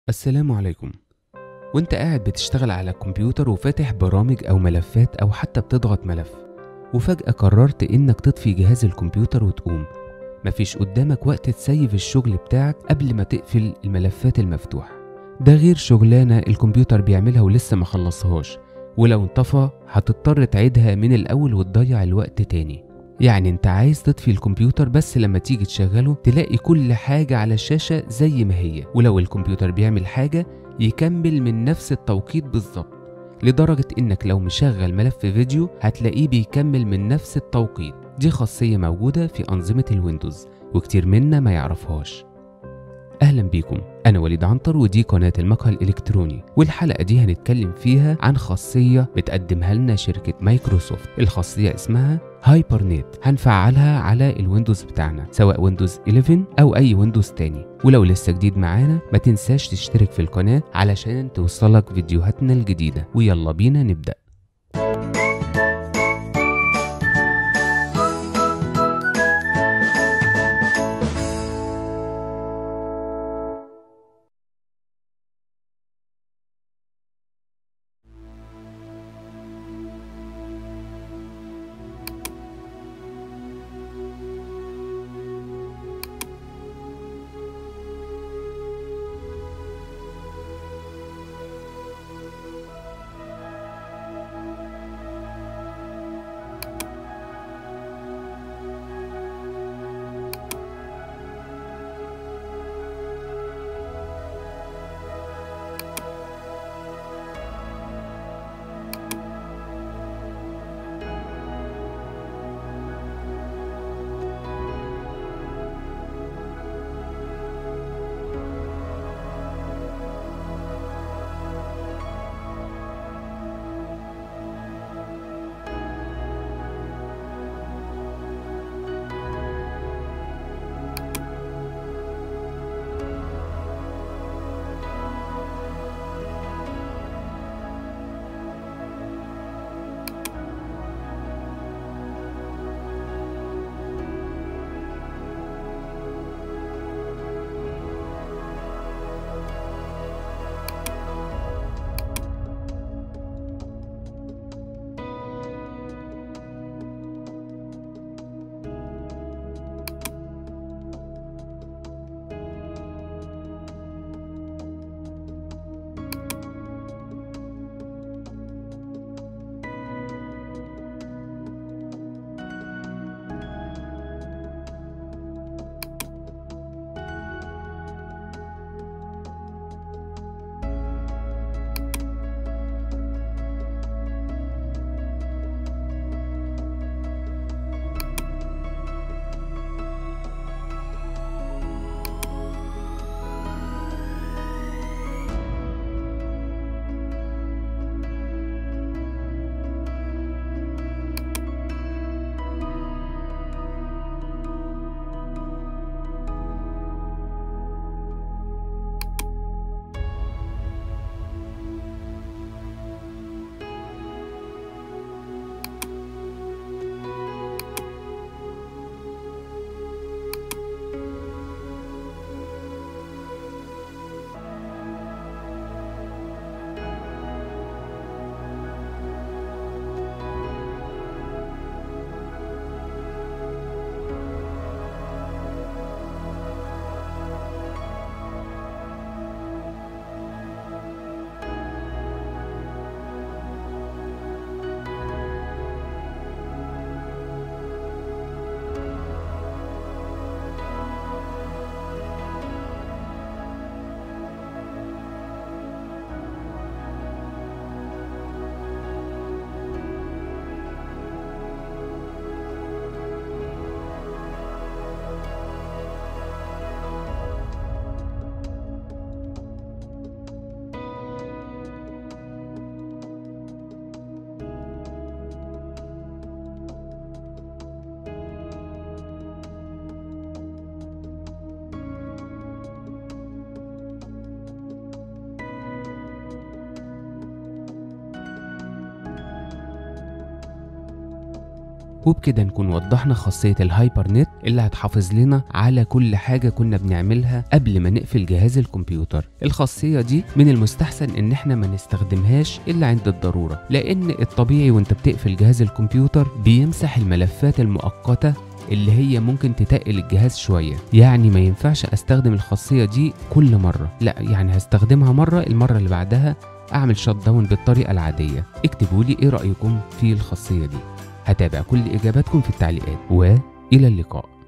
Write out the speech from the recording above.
السلام عليكم وانت قاعد بتشتغل على الكمبيوتر وفاتح برامج او ملفات او حتى بتضغط ملف وفجأة قررت انك تطفي جهاز الكمبيوتر وتقوم مفيش قدامك وقت تسيف الشغل بتاعك قبل ما تقفل الملفات المفتوحة ده غير شغلانة الكمبيوتر بيعملها ولسه ما خلصهاش ولو انطفى هتضطر تعيدها من الاول وتضيع الوقت تاني يعني انت عايز تطفي الكمبيوتر بس لما تيجي تشغله تلاقي كل حاجة على الشاشة زي ما هي ولو الكمبيوتر بيعمل حاجة يكمل من نفس التوقيت بالظبط لدرجة انك لو مشغل ملف فيديو هتلاقيه بيكمل من نفس التوقيت دي خاصية موجودة في أنظمة الويندوز وكتير منا ما يعرفهاش أهلا بيكم أنا وليد عنتر ودي قناة المقهى الإلكتروني والحلقة دي هنتكلم فيها عن خاصية بتقدمها لنا شركة مايكروسوفت الخاصية اسمها هايبر نت هنفعلها على الويندوز بتاعنا سواء ويندوز 11 أو أي ويندوز تاني ولو لسه جديد معانا ما تنساش تشترك في القناة علشان توصلك فيديوهاتنا الجديدة ويلا بينا نبدأ وبكده نكون وضحنا خاصية الهايبر نت اللي هتحافظ لنا على كل حاجة كنا بنعملها قبل ما نقفل جهاز الكمبيوتر الخاصية دي من المستحسن ان احنا ما نستخدمهاش الا عند الضرورة لان الطبيعي وانت بتقفل جهاز الكمبيوتر بيمسح الملفات المؤقتة اللي هي ممكن تتقل الجهاز شوية يعني ما ينفعش استخدم الخاصية دي كل مرة لا يعني هستخدمها مرة المرة اللي بعدها اعمل شت داون بالطريقة العادية اكتبوا لي ايه رأيكم في الخاصية دي هتابع كل اجاباتكم في التعليقات والى اللقاء